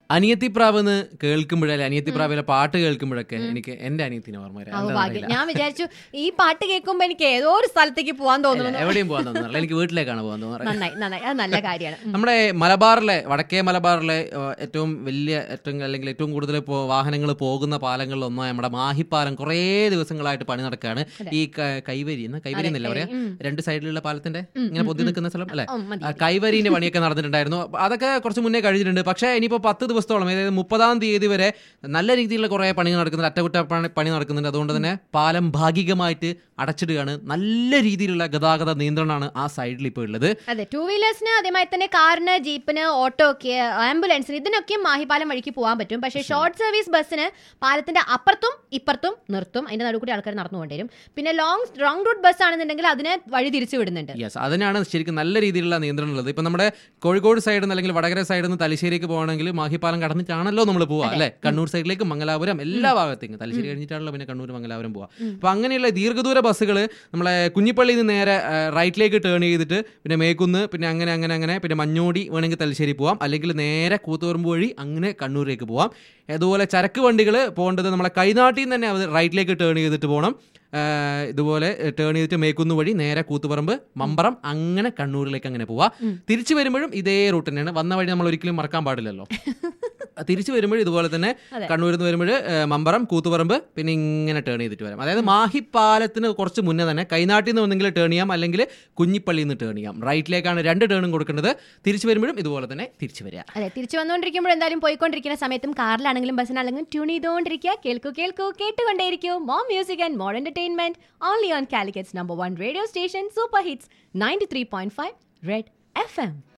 അനിയത്തിപ്രാവ് എന്ന് കേൾക്കുമ്പോഴല്ലേ അനിയത്തിപ്രാവിലെ പാട്ട് കേൾക്കുമ്പോഴൊക്കെ എനിക്ക് എന്റെ അനിയത്തിനെ ഓർമ്മ വരാം ഓ, എന്താണെന്ന് ഭാഗ്യം അറിയില്ല. ഞാൻ വിചാരിച്ചു ഈ പാട്ട് കേൾക്കുമ്പോ എനിക്ക് ഏതോ ഒരു സ്ഥലത്തേക്ക് പോവാൻ ഇല്ല, തോന്നുന്നു എവിടെയും പോകാൻ തോന്നുന്നില്ല എനിക്ക് വീട്ടിലേക്കാണ് പോകാൻ തോന്നുന്നത് നന്നായി നന്നായി അത് നല്ല കാര്യമാണ് നമ്മുടെ മലബാറിലെ വടക്കേ മലബാറിലെ ഏഹ്, ഏറ്റവും വലിയ ഏറ്റവും അല്ലെങ്കിൽ ഏറ്റവും കൂടുതൽ ഇപ്പോൾ വാഹനങ്ങൾ പോകുന്ന പാലങ്ങളിൽ ഒന്നായ നമ്മുടെ മാഹിപ്പാലം കുറേ ദിവസങ്ങളായിട്ട് പണി നടക്കുകയാണ് ഈ ക- കൈവരി എന്നാ കൈവരി എന്നല്ല പറയാ ഉം. രണ്ട് സൈഡിലുള്ള പാലത്തിന്റെ ഇങ്ങനെ പൊന്തി നിൽക്കുന്ന സ്ഥലം അല്ലെ ഉം, മതി. ആ, കൈവരീന്റെ പണിയൊക്കെ നടന്നിട്ടുണ്ടായിരുന്നു അപ്പൊ അതൊക്കെ കുറച്ച് മുന്നേ കഴിഞ്ഞിട്ടുണ്ട് പക്ഷേ ഇനിയിപ്പോൾ പത്ത് ദിവസത്തോളം അതായത് മുപ്പതാം തീയതി വരെ നല്ല രീതിയിലുള്ള കുറേ പണി നടക്കുന്നുണ്ട് അറ്റകുറ്റപ്പണി പണി നടക്കുന്നുണ്ട് അതുകൊണ്ട് തന്നെ പാലം ഭാഗികമായിട്ട് അടച്ചിടുകയാണ് നല്ല രീതിയിലുള്ള ഗതാഗത നിയന്ത്രണമാണ് ആ സൈഡിൽ ഇപ്പോൾ ഉള്ളത് അതെ ടൂ വീലേഴ്സിന് അതേമാതിരി തന്നെ കാറിന് ജീപ്പിന് ഓട്ടോക്ക് ആംബുലൻസിന് ഇതിനൊക്കെ മാഹിപ്പാലം വഴിക്ക് പോകാൻ പറ്റും പക്ഷേ ഷോർട്ട് സർവീസ് ബസ്സിന് പാലത്തിന്റെ അപ്പുറത്തും ഇപ്പുറത്തും നിർത്തും അതിന്റെ നടുവ് കൂടി ആൾക്കാർ നടന്നുകൊണ്ട് വരും പിന്നെ ലോങ് ലോങ് റൂട്ട് ബസ് ആണെന്നുണ്ടെങ്കിൽ അതിനെ വഴി തിരിച്ചു വിടുന്നുണ്ട് യെസ് അതിനാണ് ശരിക്കും നല്ല രീതിയിലുള്ള നിയന്ത്രണം ഉള്ളത് ഇപ്പം നമ്മുടെ കോഴിക്കോട് സൈഡിൽ നിന്ന് അല്ലെങ്കിൽ വടകര സൈഡിൽ നിന്ന് തലശ്ശേരിക്ക് പോകണമെങ്കിൽ മാഹിപ്പാലം കടന്നിട്ടാണല്ലോ നമ്മൾ പോവുക അല്ലേ കണ്ണൂർ സൈഡിലേക്ക് മംഗലാപുരം എല്ലാ ഭാഗത്തേക്കും തലശ്ശേരി കഴിഞ്ഞിട്ടാണല്ലോ പിന്നെ കണ്ണൂർ മംഗലാപുരം പോവുക അപ്പോൾ അങ്ങനെയുള്ള ദീർഘദൂര ബസ്സുകൾ നമ്മളെ കുഞ്ഞിപ്പള്ളിയിൽ നിന്ന് നേരെ ആ, റൈറ്റിലേക്ക് ടേൺ ചെയ്തിട്ട് പിന്നെ മേക്കുന്ന് പിന്നെ അങ്ങനെ അങ്ങനെ അങ്ങനെ പിന്നെ മഞ്ഞോടി വേണമെങ്കിൽ തലശ്ശേരി പോവാം അല്ലെങ്കിൽ നേരെ കൂത്തുപറമ്പ് വഴി അങ്ങനെ കണ്ണൂരിലേക്ക് പോവാം അതുപോലെ ചരക്ക് വണ്ടികൾ പോകേണ്ടത് നമ്മളെ കൈനാട്ടിൽ നിന്ന് തന്നെ അത് റൈറ്റിലേക്ക് ടേൺ ചെയ്തിട്ട് പോകണം ആ, ഇതുപോലെ ടേൺ ചെയ്തിട്ട് മേക്കുന്ന് വഴി നേരെ കൂത്തുപറമ്പ് മമ്പറം അങ്ങനെ കണ്ണൂരിലേക്ക് അങ്ങനെ പോവാ തിരിച്ചു വരുമ്പോഴും ഇതേ റൂട്ട് തന്നെയാണ് വന്ന വഴി നമ്മൾ ഒരിക്കലും മറക്കാൻ പാടില്ലല്ലോ തിരിച്ചു വരുമ്പോഴും ഇതുപോലെ തന്നെ അതെ. കണ്ണൂരിൽ നിന്ന് വരുമ്പോൾ മമ്പറം കൂത്തുപറമ്പ് പിന്നെ ഇങ്ങനെ ടേൺ ചെയ്തിട്ട് വരാം അതായത് മാഹിപ്പാലത്തിന് കുറച്ച് മുന്നേ തന്നെ കൈനാട്ടിൽ നിന്ന് ഒന്നെങ്കിൽ ടേൺ ചെയ്യാം അല്ലെങ്കിൽ കുഞ്ഞിപ്പള്ളിയിൽ നിന്ന് ടേൺ ചെയ്യാം റൈറ്റിലേക്കാണ് രണ്ട് ടേണും കൊടുക്കേണ്ടത് തിരിച്ചു വരുമ്പോഴും ഇതുപോലെ തന്നെ തിരിച്ചു വരിക അതെ തിരിച്ചു വന്നുകൊണ്ടിരിക്കുമ്പോൾ എന്തായാലും പോയിക്കൊണ്ടിരിക്കുന്ന സമയത്തും കാറിലാണെങ്കിലും ബസ്സിനാണെങ്കിലും ട്യൂൺ ചെയ്തുകൊണ്ടിരിക്കുക കേൾക്കൂ കേൾക്കൂ കേട്ടുകൊണ്ടേയിരിക്കൂ more music and more entertainment only on Calicut's number one radio station super hits ninety three point five red F M